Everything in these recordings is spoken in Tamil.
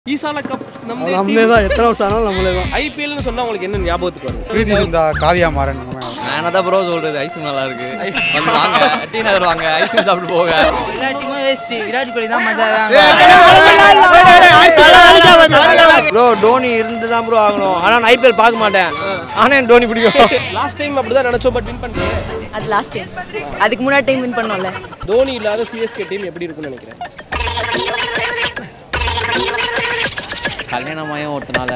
ஈசால கப் நம்ம நம்மளே தான் எத்தனை வருஷம் ஆனாலும் நம்மளே தான் ஐபிஎல்னு சொன்னா உங்களுக்கு என்ன ஞாபகத்துக்கு வரும் பிரீத்தி சிந்தா காவியா மாறன் நான் என்னதான் ப்ரோ சொல்றது ஐஸ்கிரீம் நல்லா இருக்கு வந்து வாங்க டி நகர் வாங்க ஐஸ்கிரீம் சாப்பிட்டு போக எல்லா டீமும் வேஸ்ட் விராட் கோலி தான் மஜா ப்ரோ டோனி இருந்து தான் ப்ரோ ஆகணும் ஆனால் நான் ஐபிஎல் பார்க்க மாட்டேன் ஆனால் எனக்கு டோனி பிடிக்கும் லாஸ்ட் டைம் அப்படிதான் நினைச்சோம் பட் வின் பண்ணிட்டு அது லாஸ்ட் டைம் அதுக்கு முன்னாடி டைம் வின் பண்ணோம்ல தோனி இல்லாத சிஎஸ்கே டீம் எப்படி இருக்கும்னு நினைக்கிறேன் கல்யாணமாயும் ஒருத்தனால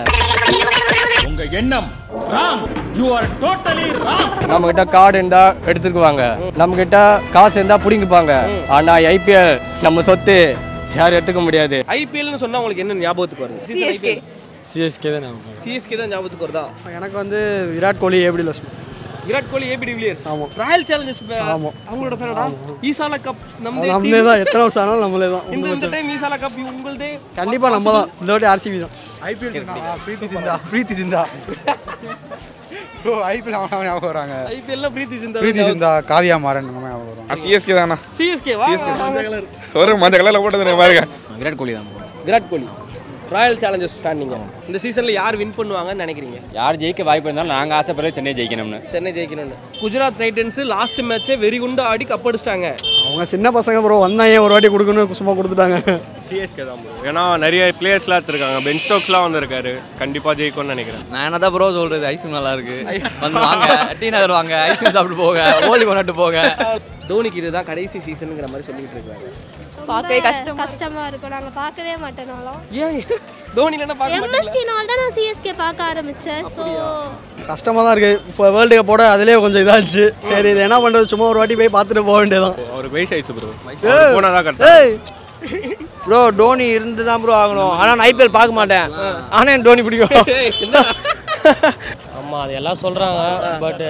நம்ம கிட்ட கார்டு இருந்தா எடுத்துக்குவாங்க நம்ம கிட்ட காசு இருந்தா புடிங்கிப்பாங்க ஆனா ஐபிஎல் நம்ம சொத்து யாரும் எடுத்துக்க முடியாது ஐபிஎல்னு சொன்னா உங்களுக்கு என்ன ஞாபகத்துக்கு வருது சிஎஸ்கே சிஎஸ்கே தான் நம்ம சிஎஸ்கே தான் ஞாபகத்துக்கு வருதா எனக்கு வந்து விராட் கோலி எப்படி லட்சுமி விராட் கோலி ஏபி டிவிலியர்ஸ் ஆமா. ராயல் சேலஞ்சர்ஸ் ஆமா. அவங்களோட ஃபேனடா ஈசால கப் நம்ம நம்மளே தான் எத்தனை வருஷம் ஆனாலும் நம்மளே தான் இந்த இந்த டைம் ஈசால கப் உங்களுதே கண்டிப்பா நம்ம தான் இந்த வாட்டி ஆர்சிபி தான் ஐபிஎல் பிரீத்தி சிந்தா பிரீத்தி சிந்தா ப்ரோ ஐபிஎல் அவன் ஞாபகம் வராங்க ஐபிஎல்ல பிரீத்தி சிந்தா பிரீத்தி சிந்தா காவியா மாறன் நம்ம ஞாபகம் வரும் சிஎஸ்கே தானா சிஎஸ்கே வா ஒரு மஞ்சள் கலரில் போட்டது பாருங்க விராட் கோலி தான் bro. Virat Kohli Royal Challengers fan நீங்க இந்த சீசன்ல யார் வின் பண்ணுவாங்கன்னு நினைக்கிறீங்க யார் ஜெயிக்க வாய்ப்பு இருந்தாலும் நாங்கள் ஆசைப்படுறது சென்னை ஜெயிக்கணும்னு சென்னை ஜெயிக்கணும்னு குஜராத் டைட்டன்ஸ் லாஸ்ட் மேட்சே வெறி குண்டு ஆடி கப் அடிச்சிட்டாங்க அவங்க சின்ன பசங்க ப்ரோ வந்தா ஏன் ஒரு வாட்டி கொடுக்கணும் சும்மா கொடுத்துட்டாங்க சிஎஸ்கே தான் bro. ஏன்னா நிறைய பிளேயர்ஸ்லாம் எடுத்திருக்காங்க பென் ஸ்டோக்ஸ்லாம் வந்திருக்காரு கண்டிப்பாக ஜெயிக்கும்னு நினைக்கிறேன் நான் என்னதான் ப்ரோ சொல்றது ஐஸ்கிரீம் நல்லா இருக்கு வந்து வாங்க டி நகர் வாங்க ஐஸ்கிரீம் சாப்பிட்டு போக ஹோலி கொண்டாட்டு போக தோனிக்கு இதுதான் கடைசி சீசனுங்கிற மாதிரி சொல்லிட்டு இருக்காங்க பார்க்கவே கஷ்டம் கஷ்டமா இருக்கும் நாங்க பார்க்கவே மாட்டேனாலும் ஏன் தோனி என்ன பார்க்க மாட்டீங்களா எம்எஸ்டினால தான் நான் சிஎஸ்கே பார்க்க ஆரம்பிச்சேன் ஸோ கஷ்டமா தான் இருக்கு இப்போ வேர்ல்டு கப்போட அதுலயே கொஞ்சம் இதாச்சு சரி இது என்ன பண்றது சும்மா ஒரு வாட்டி போய் பார்த்துட்டு போக வேண்டியதான் அவருக்கு வயசு ஆயிடுச்சு ப்ரோ போனால் தான் கரெக்டாக ப்ரோ டோனி இருந்து தான் ப்ரோ ஆகணும் ஆனால் நான் ஐபிஎல் பார்க்க மாட்டேன் ஆனால் எனக்கு டோனி பிடிக்கும் ஏய், என்ன? ஆமாம் அது எல்லாம் சொல்கிறாங்க பட்டு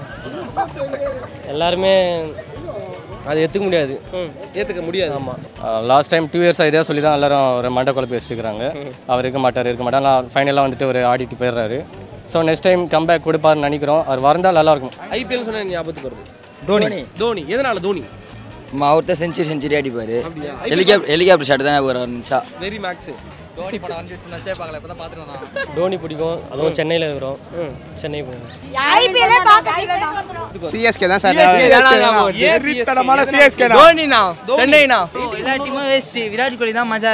எல்லாருமே அது ஏற்றுக்க முடியாது ம், ஏத்துக்க முடியாது ஆமா லாஸ்ட் டைம் டூ இயர்ஸ் இதே சொல்லி தான் எல்லாரும் ஒரு மண்டை குழப்பி வச்சுருக்காங்க அவர் இருக்க மாட்டார் இருக்க மாட்டார் நான் ஃபைனலாக வந்துட்டு ஒரு ஆடிட்டு போயிடுறாரு ஸோ நெக்ஸ்ட் டைம் கம்பேக் கொடுப்பாருன்னு நினைக்கிறோம் அவர் வந்தால் நல்லா இருக்கும் ஐபிஎல் சொன்னா எனக்கு ஞாபகத்துக்கு வருது தோனி தோனி எதனால தோனி அவர்கிட்ட செஞ்சுரி செஞ்சுரி அடிப்பார் அப்படியா ஹெலிகாப்டர் ஹெலிகாப்டர் ஷாட் தான் ஒரு நிமிஷா வெரி மேக்ஸ் தோனி படம் வந்து வச்சிருந்தா பார்க்கல இப்போ தான் பார்த்துட்டு வந்தான் டோனி பிடிக்கும் அதுவும் சென்னையில் இருக்கிறோம் சென்னை போகும் ஐபிஎல்லே பார்க்க சிஎஸ்கே தான் சார் வெறித்தனமான சிஎஸ்கே டோனினா சென்னைனா எல்லா டீமும் வேஸ்ட் விராட் கோலி தான் மஜா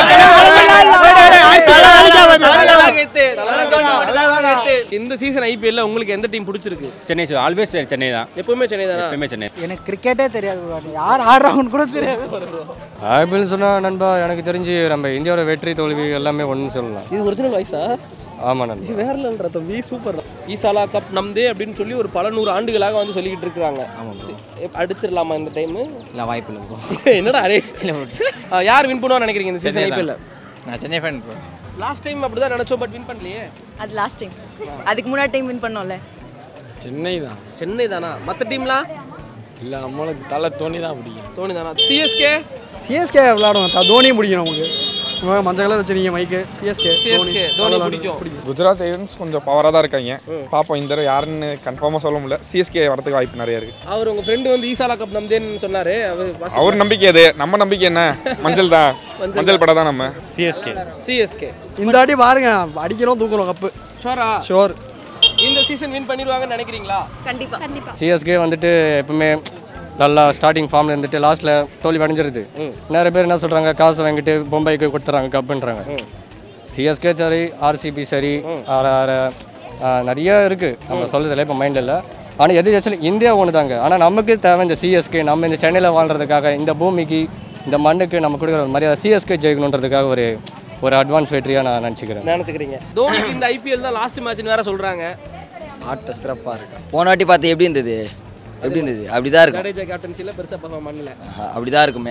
இந்த சீசன் ஐபிஎல்ல உங்களுக்கு எந்த டீம் பிடிச்சிருக்கு சென்னை ஆல்வேஸ் சென்னை தான் எப்பவுமே சென்னை தானா எப்பவுமே சென்னை எனக்கு கிரிக்கெட்டே தெரியாது யார் ஆடுறாங்கன்னு கூட தெரியாது ஐபிஎல் சொன்னால் நண்பா எனக்கு தெரிஞ்சு நம்ம இந்தியாவோட வெற்றி தோல்வி எல்லாமே ஒன்றுன்னு சொல்லலாம் இது ஒரிஜினல் வாய்ஸா ஆமாம் நண்பா இது வேற இல்லைன்ற தம்பி சூப்பர் ஈசாலா கப் நம்தே அப்படின்னு சொல்லி ஒரு பல நூறு ஆண்டுகளாக வந்து சொல்லிக்கிட்டு இருக்காங்க அடிச்சிடலாமா இந்த டைம் இல்லை வாய்ப்பு இல்லை bro. என்னடா அரே ஆ, யார் வின் பண்ணுவான்னு நினைக்கிறீங்க இந்த சீசன் ஐபிஎல்ல நான் Chennai fan bro last time அப்படிதான் நினைச்சோம் பட் வின் பண்ணலையே அது லாஸ்ட் டைம் அதுக்கு முன்னாடி டைம் வின் பண்ணோம்ல சென்னை தான் சென்னை தானா மற்ற டீம்லாம் இல்லை நம்மளுக்கு தலை தோனி தான் பிடிக்கும் தோனி தானா சிஎஸ்கே சிஎஸ்கே விளையாடும் தோனியும் பிடிக்கும் நமக்கு இவங்க மஞ்சள் கலர் வச்சிருக்கீங்க மைக்கு சிஎஸ்கே சிஎஸ்கே தோனி பிடிக்கும் குஜராத் டைட்டன்ஸ் கொஞ்சம் பவராக தான் இருக்காங்க பார்ப்போம் இந்த தடவை யாருன்னு கன்ஃபார்மாக சொல்ல முடியல சிஎஸ்கே வரதுக்கு வாய்ப்பு நிறைய இருக்கு அவர் உங்க ஃப்ரெண்டு வந்து ஈசாலா கப் நம்தேன்னு சொன்னாரு அவர் அவர் நம்பிக்கை அது நம்ம நம்பிக்கை என்ன மஞ்சள் தான் மஞ்சள் படம் தான் நம்ம சிஎஸ்கே சிஎஸ்கே இந்த வாட்டி பாருங்க அடிக்கிறோம் தூக்குறோம் கப்பு ஷோரா ஷோர் இந்த சீசன் வின் பண்ணிடுவாங்கன்னு நினைக்கிறீங்களா கண்டிப்பா கண்டிப்பா சிஎஸ்கே வந்துட்டு எப்பவுமே நல்லா ஸ்டார்டிங் ஃபார்ம்ல இருந்துட்டு லாஸ்ட்ல தோல்வி அடைஞ்சிருது நிறைய பேர் என்ன சொல்றாங்க காசு வாங்கிட்டு பொம்பைக்கு கொடுத்துறாங்க கப்புன்றாங்க சிஎஸ்கே சரி ஆர்சிபி சரி ஆற- ஆற- ஆ, நிறைய இருக்கு நம்ம சொல்றதுல இப்போ மைண்டில் இல்லை ஆனால் எது ஆக்சுவலி இந்தியா ஒன்று தாங்க ஆனால் நமக்கு தேவை இந்த சிஎஸ்கே நம்ம இந்த சென்னையில் வாழ்றதுக்காக இந்த பூமிக்கு இந்த மண்ணுக்கு நம்ம கொடுக்குற ஒரு மரியாதை சிஎஸ்கே ஜெயிக்கணுன்றதுக்காக ஒரு ஒரு அட்வான்ஸ் வெற்றியாக நான் நினச்சிக்கிறேன் நினைச்சுக்கிறீங்க தோனி இந்த ஐபிஎல் தான் லாஸ்ட் மேட்ச்னு வேற சொல்றாங்க ஆட்ட சிறப்பாக இருக்கு போன வாட்டி பார்த்து எப்படி இருந்தது எப்படி இருந்தது அப்படி தான் இருக்கும் ஜடேஜா கேப்டன்சில பெருசா பர்ஃபார்ம் பண்ணல அப்படி தான் இருக்குமே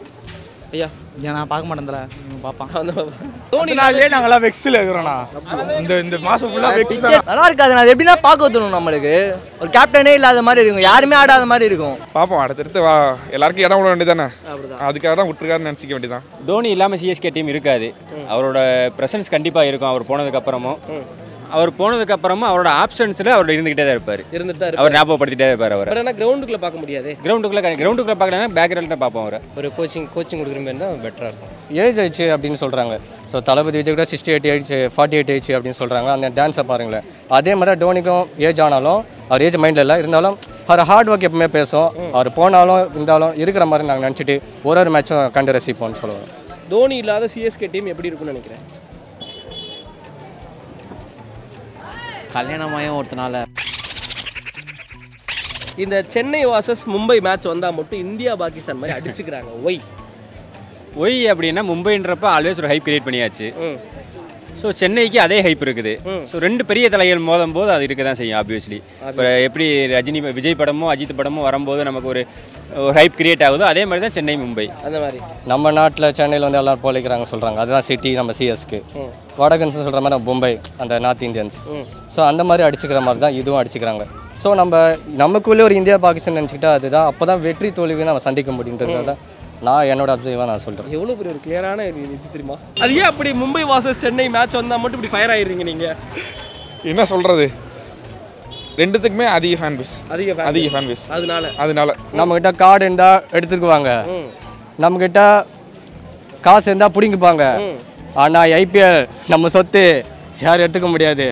ஐயா நான் பார்க்க மாட்டேன்ல பார்ப்பான் அந்த தோனி நாளே நாங்களாம் வெக்ஸில் இருக்கிறோண்ணா இந்த இந்த மாதம் ஃபுல்லாக வெக்ஸ் தான் நல்லா இருக்காது அது எப்படின்னா பார்க்க தோணும் நம்மளுக்கு ஒரு கேப்டனே இல்லாத மாதிரி இருக்கும் யாருமே ஆடாத மாதிரி இருக்கும் பார்ப்போம் அடுத்தடுத்து வா எல்லாருக்கும் இடம் விட வேண்டியதானே அப்படிதான் அதுக்காக தான் விட்டுருக்காருன்னு நினச்சிக்க வேண்டியதான் தோனி இல்லாமல் சிஎஸ்கே டீம் இருக்காது அவரோட ப்ரெசன்ஸ் கண்டிப்பாக இருக்கும் அவர் போனதுக்கப்புறமும் அவர் போனதுக்கப்புறமும் அவரோட ஆப்ஷன்ஸில் அவர் இருந்துக்கிட்டே தான் இருப்பார் இருந்துட்டு தான் அவர் ஞாபகப்படுத்திட்டே இருப்பார் அவர் பட் ஆனால் கிரவுண்டுக்குள்ள பார்க்க முடியாது கிரவுண்டுக்குள்ளே கிரவுண்டுக்குள்ளே பார்க்கலன்னா பேக்ரவுண்டில் பார்ப்போம் அவர் ஒரு கோச்சிங் கோச்சிங் கொடுக்குற மாதிரி இருந்தால் பெட்டராக இருக்கும் ஏஜ் ஆயிடுச்சு அப்படின்னு சொல்கிறாங்க ஸோ தளபதி விஜய் கூட sixty eight age forty eight age அப்படின்னு சொல்கிறாங்க அந்த டான்ஸை பாருங்களேன் அதே மாதிரி தான் டோனிக்கும் ஏஜ் ஆனாலும் அவர் ஏஜ் மைண்டில் இல்லை இருந்தாலும் அவர் ஹார்ட் ஒர்க் எப்பவுமே பேசும் அவர் போனாலும் இருந்தாலும் இருக்கிற மாதிரி நாங்கள் நினச்சிட்டு ஒரு ஒரு மேட்சும் கண்டு ரசிப்போம்னு சொல்லுவோம் தோனி இல்லாத சிஎஸ்கே டீம் எப்படி இருக்கும்னு நினைக்கிறேன் கல்யாணமாயும் ஒருத்தனால இந்த சென்னை வாசஸ் மும்பை மேட்ச் வந்தா மட்டும் இந்தியா பாகிஸ்தான் மாதிரி அடிச்சுக்கிறாங்க ஒய் ஒய் அப்படின்னா மும்பைன்றப்ப ஆல்வேஸ் ஒரு ஹைப் கிரியேட் பண்ணியாச்சு ஸோ சென்னைக்கு அதே ஹைப் இருக்குது ஸோ ரெண்டு பெரிய தலைகள் மோதும் போது அது இருக்க தான் செய்யும் ஆப்வியஸ்லி இப்போ எப்படி ரஜினி விஜய் படமும் அஜித் படமும் வரும்போது நமக்கு ஒரு ஒரு ஹைப் கிரியேட் ஆகுதோ அதே மாதிரி தான் சென்னை மும்பை அந்த மாதிரி நம்ம நாட்டில் சென்னையில் வந்து எல்லாரும் போலிக்கிறாங்க சொல்கிறாங்க அதுதான் சிட்டி நம்ம சிஎஸ்க்கு வடகன்ஸ் சொல்கிற மாதிரி நம்ம மும்பை அந்த நார்த் இந்தியன்ஸ் ஸோ அந்த மாதிரி அடிச்சுக்கிற மாதிரி தான் இதுவும் அடிச்சுக்கிறாங்க ஸோ நம்ம நமக்குள்ளே ஒரு இந்தியா பாகிஸ்தான் நினச்சிக்கிட்டா அதுதான் அப்போ தான் வெற்றி தோல்வியை நம்ம சந்திக்க முடியுன்றதுனால நான் என்னோட அப்சர்வாக நான் சொல்கிறேன் எவ்வளோ பெரிய ஒரு கிளியரான இது தெரியுமா அது ஏன் அப்படி மும்பை வாசஸ் சென்னை மேட்ச் வந்தா மட்டும் இப்படி ஃபயர் ஆயிடுறீங்க நீங்க என்ன சொல்கிறது ரெண்டுத்துக்குமே அதிக ஃபேன் பேஸ் அதிக fan அதிக base. ஃபேன் பேஸ் அதனால அதனால நம்மக்கிட்ட கார்டு இருந்தால் எடுத்துக்குவாங்க நம்மக்கிட்ட காசு இருந்தால் பிடிங்கிப்பாங்க ஆனால் ஐபிஎல் நம்ம சொத்து யாரும் எடுத்துக்க முடியாது